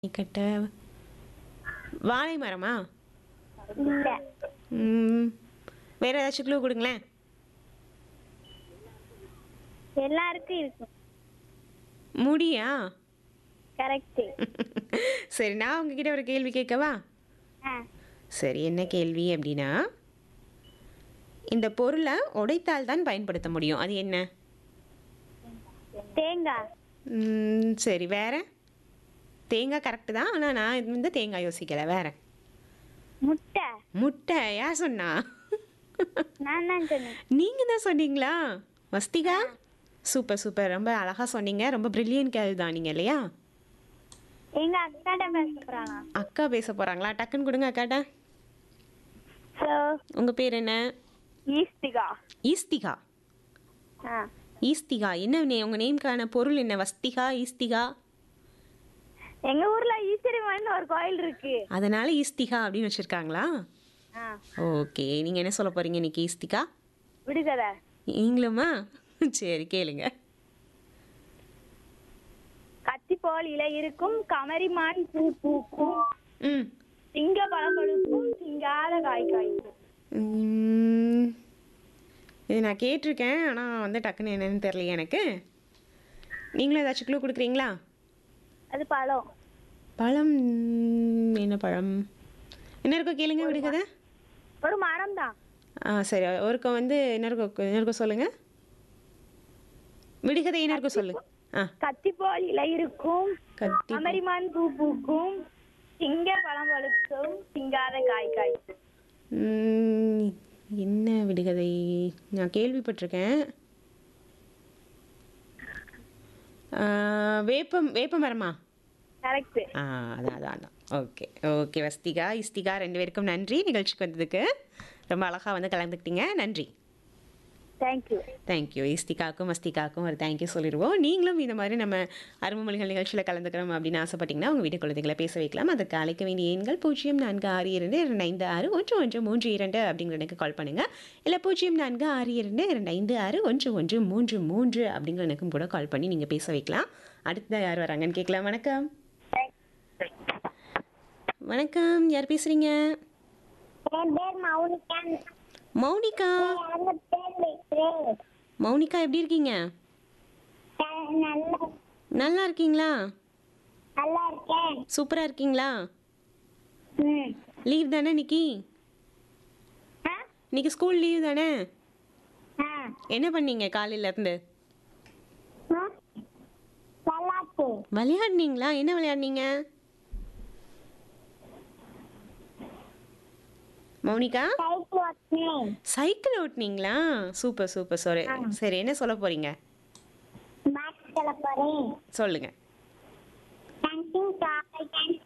கட்ட வாழை மரமா இல்ல ம், வேற ஏதாச்சும் க்ளூ கொடுங்களேன் எல்லாருக்கும் இருக்கும் முடியா கரெக்ட் சரி நான் உங்ககிட்ட ஒரு கேள்வி கேட்கவா ஆ சரி என்ன கேள்வி அப்படின்னா இந்த பொருளை உடைத்தால் தான் பயன்படுத்த முடியும் அது என்ன தேங்காய் ம், சரி வேற தேங்காய் கரெக்டு தான் ஆனால் நான் இது வந்து தேங்காய் யோசிக்கலை வேற முட்டை முட்டை யார் சொன்னா நான் தான் சொன்னேன் நீங்கள் தான் சொன்னீங்களா மஸ்திகா சூப்பர் சூப்பர் ரொம்ப அழகாக சொன்னீங்க ரொம்ப பிரில்லியன் கேள்வி தான் நீங்கள் இல்லையா எங்க அக்காட்ட பேச போறானா அக்கா பேச போகிறாங்களா டக்குன்னு கொடுங்க அக்காட்ட ஹலோ உங்கள் பேர் என்ன ஈஸ்திகா ஈஸ்திகா ஆ ஈஸ்திகா என்ன நே உங்கள் நேம்க்கான பொருள் என்ன வஸ்திகா ஈஸ்திகா எங்க ஊர்ல ஈஸ்வரிமன் ஒரு கோயில் இருக்கு அதனால ஈஸ்திகா அப்படின்னு வச்சுருக்காங்களா ஆ ஓகே நீங்கள் என்ன சொல்ல போகிறீங்க இன்னைக்கு ஈஸ்திகா விடுகதை நீங்களுமா சரி கேளுங்க கத்தி போல் இலை இருக்கும் கமரிமான் பூ பூக்கும் ம் சிங்க பழம் பழுக்கும் சிங்காத காய் காய்க்கும் உம், இது நான் கேட்டிருக்கேன் ஆனால் வந்து டக்குன்னு என்னன்னு தெரியல எனக்கு நீங்களும் ஏதாச்சும் க்ளூ கொடுக்குறீங்களா அது பழம் பழம் உம், என்ன பழம் என்ன இருக்கோ கேளுங்க விடுகதை ஒரு மரம் தான் ஆ சரி ஒருக்கம் வந்து என்ன இருக்கோ என்ன இருக்கோ சொல்லுங்கள் விடுகதை என்ன இருக்கோ சொல்லு ஆ கத்தி போல் இலை இருக்கும் கத்தி கமரிமான் பூ பூக்கும் சிங்க பழம் பழுக்கும் சிங்காத காய் காய்க்கும் உம், என்ன விடுகதை நான் கேள்விப்பட்டிருக்கேன் ஆ, வேப்பம் வேப்ப மரமா கரெக்ட் ஆ அதான் அதான் அதான் ஓகே ஓகே வஸ்திகா இஸ்திகா ரெண்டு பேருக்கும் நன்றி நிகழ்ச்சிக்கு வந்ததுக்கு ரொம்ப அழகாக வந்து கலந்துக்கிட்டீங்க நன்றி தேங்க்யூ தேங்க்யூ இஸ்திகாக்கும் மஸ்திகாக்கும் ஒரு தேங்க்யூ சொல்லிடுவோம் நீங்களும் இந்த மாதிரி நம்ம அருமமொழிகள் நிகழ்ச்சியில் கலந்துக்கிறோம் அப்படின்னு ஆசைப்பட்டீங்கன்னா உங்கள் வீட்டு குழந்தைகளை பேச வைக்கலாம் அதுக்கு அழைக்க வேண்டிய எண்கள் பூஜ்ஜியம் நான்கு ஆறு இரண்டு இரண்டு ஐந்து ஆறு ஒன்று ஒன்று மூன்று இரண்டு அப்படிங்கிற எனக்கு கால் பண்ணுங்கள் இல்லை பூஜ்ஜியம் நான்கு ஆறு இரண்டு இரண்டு ஐந்து ஆறு ஒன்று ஒன்று மூன்று மூன்று அப்படிங்கிற எனக்கும் கூட கால் பண்ணி நீங்கள் பேச வைக்கலாம் அடுத்ததாக யார் வராங்கன்னு கேட்கலாம் வணக்கம் வணக்கம் யார் பேசுகிறீங்க என் பேர் மௌனிகா மௌனிகா எங்க பேர் வைக்கிறேன் மௌனிகா எப்படி இருக்கீங்க நல்லா நல்லா இருக்கீங்களா நல்லா இருக்கேன் சூப்பராக இருக்கீங்களா ம் லீவ் தானே இன்னைக்கு ஆ இன்னைக்கு ஸ்கூல் லீவ் தானே ஆ என்ன பண்ணீங்க காலையில இருந்து ஆ விளாட்டு விளையாடுனீங்களா என்ன விளையாடுனீங்க மௌனிகா சைக்கிள் ஓட்டினேன் சைக்கிள் ஓட்டுனீங்களா சூப்பர் சூப்பர் சாரி சரி என்ன சொல்ல போறீங்க மேட்ச் சொல்ல போறேன் சொல்லுங்க Dancing car, dancing